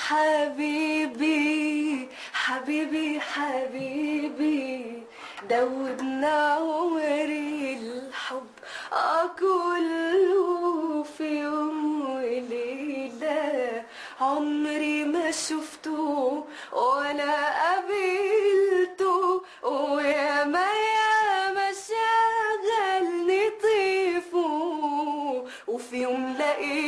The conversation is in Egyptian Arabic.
حبيبي حبيبي حبيبي دوبنا عمري الحب كله في يوم وليلة عمري ما شفته ولا قابلته وياما ياما شغلني طيفه وفي يوم لقيت